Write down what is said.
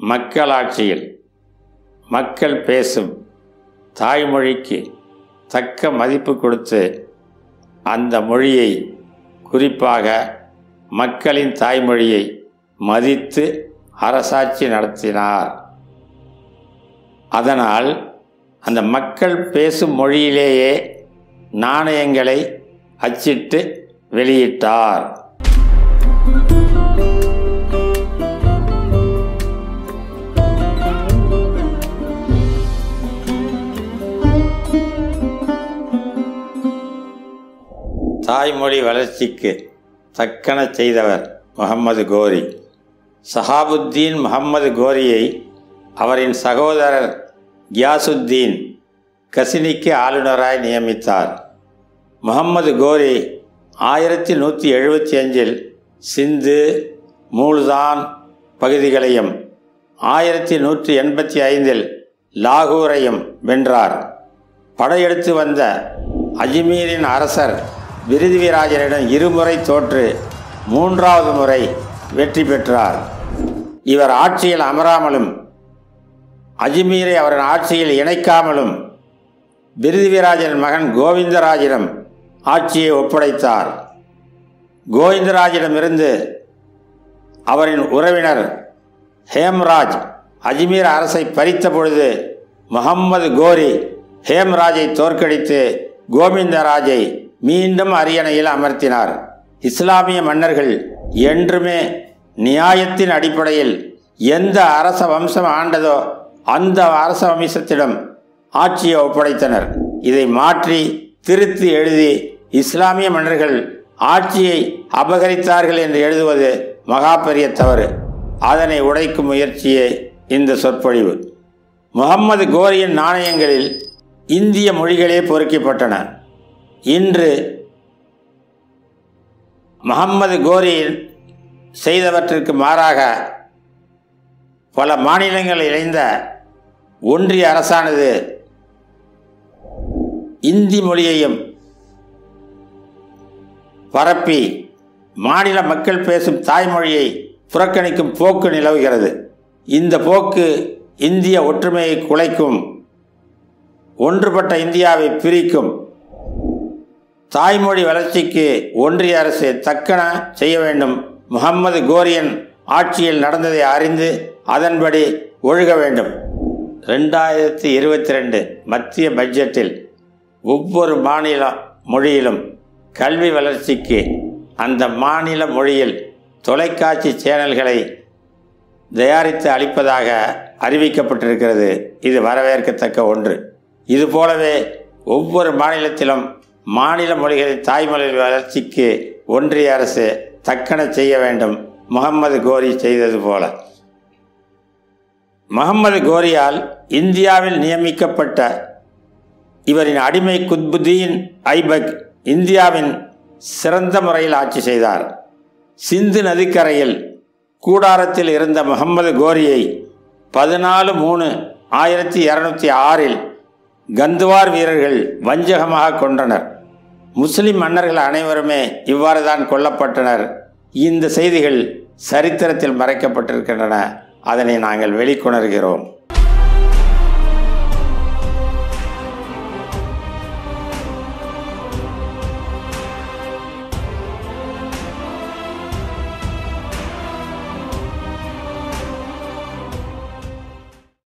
மக்களாட்சியில் மக்கள் பேசும் தாய்மொழிக்கு தக்க மதிப்பு கொடுத்து அந்த மொழியை குறிப்பாக மக்களின் தாய்மொழியை மதித்து அரசாட்சி நடத்தினார் அதனால் அந்த மக்கள் பேசும் மொழியிலேயே நாணயங்களை அச்சிட்டு வெளியிட்டார் தாய்மொழி வளர்ச்சிக்கு தக்கன செய்தவர் முகமது கோரி சஹாபுத்தீன் முகமது கோரியை அவரின் சகோதரர் கியாசுத்தீன் கசினிக்கு ஆளுநராய் நியமித்தார் முகமது கோரி ஆயிரத்தி நூற்றி எழுபத்தி அஞ்சில் சிந்து மூல்தான் பகுதிகளையும் ஆயிரத்தி நூற்றி எண்பத்தி ஐந்தில் லாகூரையும் வென்றார் படையெடுத்து வந்த அஜ்மீரின் அரசர் விருதுவிராஜனிடம் இருமுறை தோற்று மூன்றாவது முறை வெற்றி பெற்றார் இவர் ஆட்சியில் அமராமலும் அஜ்மீரை அவரின் ஆட்சியில் இணைக்காமலும் பிருதிவிராஜன் மகன் கோவிந்தராஜிடம் ஆட்சியை ஒப்படைத்தார் கோவிந்தராஜிடமிருந்து அவரின் உறவினர் ஹேம்ராஜ் அஜ்மீர் அரசை பறித்த பொழுது முகம்மது கோரி ஹேம்ராஜை தோற்கடித்து கோவிந்தராஜை மீண்டும் அரியணையில் அமர்த்தினார் இஸ்லாமிய மன்னர்கள் என்றுமே நியாயத்தின் அடிப்படையில் எந்த அரச வம்சம் ஆண்டதோ அந்த அரச வம்சத்திடம் ஆட்சியை ஒப்படைத்தனர் இதை மாற்றி திருத்தி எழுதி இஸ்லாமிய மன்னர்கள் ஆட்சியை அபகரித்தார்கள் என்று எழுதுவது மகா பெரிய தவறு அதனை உடைக்கும் முயற்சியே இந்த சொற்பொழிவு முகம்மது கோரியின் நாணயங்களில் இந்திய மொழிகளே பொறிக்கப்பட்டன இன்று முகம்மது கோரி செய்தவற்றிற்கு மாறாக பல மாநிலங்கள் இணைந்த ஒன்றிய அரசானது இந்தி மொழியையும் பரப்பி மாநில மக்கள் பேசும் தாய்மொழியை புறக்கணிக்கும் போக்கு நிலவுகிறது இந்த போக்கு இந்திய ஒற்றுமையை குலைக்கும் ஒன்றுபட்ட இந்தியாவை பிரிக்கும் தாய்மொழி வளர்ச்சிக்கு ஒன்றிய அரசு தக்கன செய்ய வேண்டும் முகம்மது கோரியன் ஆட்சியில் நடந்ததை அறிந்து அதன்படி ஒழுக வேண்டும் ரெண்டாயிரத்தி இருபத்தி ரெண்டு மத்திய பட்ஜெட்டில் ஒவ்வொரு மாநில மொழியிலும் கல்வி வளர்ச்சிக்கு அந்த மாநில மொழியில் தொலைக்காட்சி சேனல்களை தயாரித்து அளிப்பதாக அறிவிக்கப்பட்டிருக்கிறது இது வரவேற்கத்தக்க ஒன்று இது போலவே ஒவ்வொரு மாநிலத்திலும் மாநில மொழிகளின் தாய்மொழி வளர்ச்சிக்கு ஒன்றிய அரசு தக்கன செய்ய வேண்டும் முகம்மது கோரி செய்தது போல முகம்மது கோரியால் இந்தியாவில் நியமிக்கப்பட்ட இவரின் அடிமை குத்புதீன் ஐபக் இந்தியாவின் சிறந்த முறையில் ஆட்சி செய்தார் சிந்து நதிக்கரையில் கூடாரத்தில் இருந்த முகம்மது கோரியை பதினாலு மூணு ஆயிரத்தி இரநூத்தி ஆறில் கந்துவார் வீரர்கள் வஞ்சகமாக கொன்றனர் முஸ்லிம் மன்னர்கள் அனைவருமே இவ்வாறு தான் கொல்லப்பட்டனர் இந்த செய்திகள் சரித்திரத்தில் மறைக்கப்பட்டிருக்கின்றன அதனை நாங்கள் வெளிக்கொணர்கிறோம்